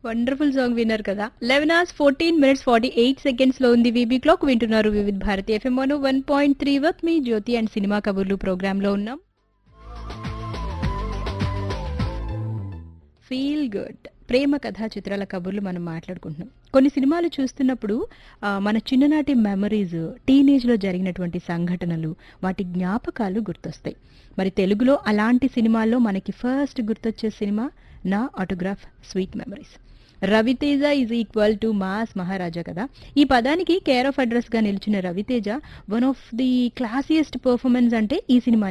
wonderful song విన్నారు కదా eleven hours fourteen minutes forty eight seconds లో ఉంది వీబీ క్లాక్ వింటున్నారు Vividh Bharati FM one one point three వర్క్ మీ జ్యోతి అండ్ సినిమా కబుర్లు ప్రోగ్రామ్ లో ఉన్నాం ఫీల్ గుడ్ ప్రేమ కథా చిత్రాల కబుర్లు మనం మాట్లాడుకుంటున్నాం కొన్ని సినిమాలు చూస్తున్నప్పుడు ఆ, మన చిన్ననాటి మెమరీస్ టీనేజ్లో జరిగినటువంటి సంఘటనలు వాటి జ్ఞాపకాలు గుర్తొస్తాయి మరి తెలుగులో అలాంటి సినిమాల్లో మనకి ఫస్ట్ గుర్తొచ్చే సినిమా నా autograph sweet memories Raviteja is equal to mass Maharaja కదా ఈ పదానికి కేర్ ఆఫ్ అడ్రస్ గా నిలిచిన Raviteja one of the classiest performance అంటే ఈ సినిమా